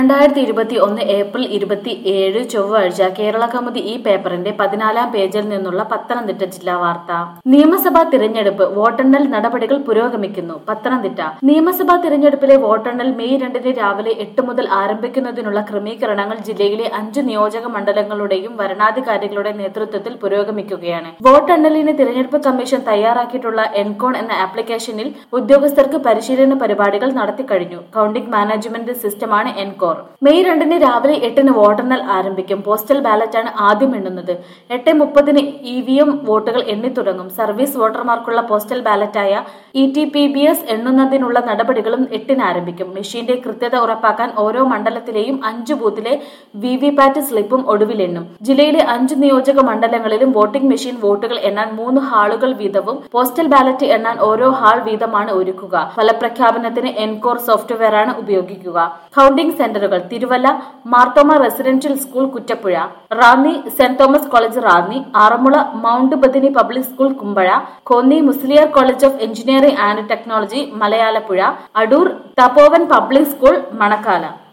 രണ്ടായിരത്തി ഇരുപത്തി ഒന്ന് ഏപ്രിൽ ഇരുപത്തി ഏഴ് ചൊവ്വാഴ്ച കേരള കൗമുദി ഈ പേപ്പറിന്റെ പതിനാലാം പേജിൽ നിന്നുള്ള പത്തനംതിട്ട ജില്ലാ വാർത്ത നിയമസഭാ തിരഞ്ഞെടുപ്പ് വോട്ടെണ്ണൽ നടപടികൾ പുരോഗമിക്കുന്നു പത്തനംതിട്ട നിയമസഭാ തിരഞ്ഞെടുപ്പിലെ വോട്ടെണ്ണൽ മെയ് രണ്ടിന് രാവിലെ എട്ട് മുതൽ ആരംഭിക്കുന്നതിനുള്ള ക്രമീകരണങ്ങൾ ജില്ലയിലെ അഞ്ച് നിയോജക മണ്ഡലങ്ങളുടെയും വരണാധികാരികളുടെ നേതൃത്വത്തിൽ പുരോഗമിക്കുകയാണ് വോട്ടെണ്ണലിന് തിരഞ്ഞെടുപ്പ് കമ്മീഷൻ തയ്യാറാക്കിയിട്ടുള്ള എൻകോൺ എന്ന ആപ്ലിക്കേഷനിൽ ഉദ്യോഗസ്ഥർക്ക് പരിശീലന പരിപാടികൾ നടത്തിക്കഴിഞ്ഞു കൌണ്ടിംഗ് മാനേജ്മെന്റ് സിസ്റ്റമാണ് എൻകോർ മെയ് രണ്ടിന് രാവിലെ എട്ടിന് വോട്ടെണ്ണൽ ആരംഭിക്കും പോസ്റ്റൽ ബാലറ്റാണ് ആദ്യം എണ്ണുന്നത് എട്ട് മുപ്പതിന് ഇ വി എം വോട്ടുകൾ എണ്ണിത്തുടങ്ങും സർവീസ് വോട്ടർമാർക്കുള്ള പോസ്റ്റൽ ബാലറ്റായ E T P B S എണ്ണുന്നതിനുള്ള നടപടികളും എട്ടിന് ആരംഭിക്കും മെഷീന്റെ കൃത്യത ഉറപ്പാക്കാൻ ഓരോ മണ്ഡലത്തിലെയും അഞ്ച് ബൂത്തിലെ വി വി പാറ്റ് സ്ലിപ്പും ഒടുവിലെണ്ണും ജില്ലയിലെ അഞ്ച് നിയോജക മണ്ഡലങ്ങളിലും വോട്ടിംഗ് മെഷീൻ വോട്ടുകൾ എണ്ണാൻ മൂന്ന് ഹാളുകൾ വീതവും പോസ്റ്റൽ ബാലറ്റ് എണ്ണാൻ ഓരോ ഹാൾ വീതമാണ് ഒരുക്കുക ഫലപ്രഖ്യാപനത്തിന് എൻകോർ സോഫ്റ്റ്വെയറാണ് ഉപയോഗിക്കുക കൌണ്ടിംഗ് സെന്ററുകൾ Thiruvalla Marthoma residential school Kuttappuzha Ranni Saint Thomas college Ranni Aranmula mount Bethany public school Kumbazha Konni Musaliar college of engineering and technology Malayalappuzha Adoor Thapovan public school Manakkala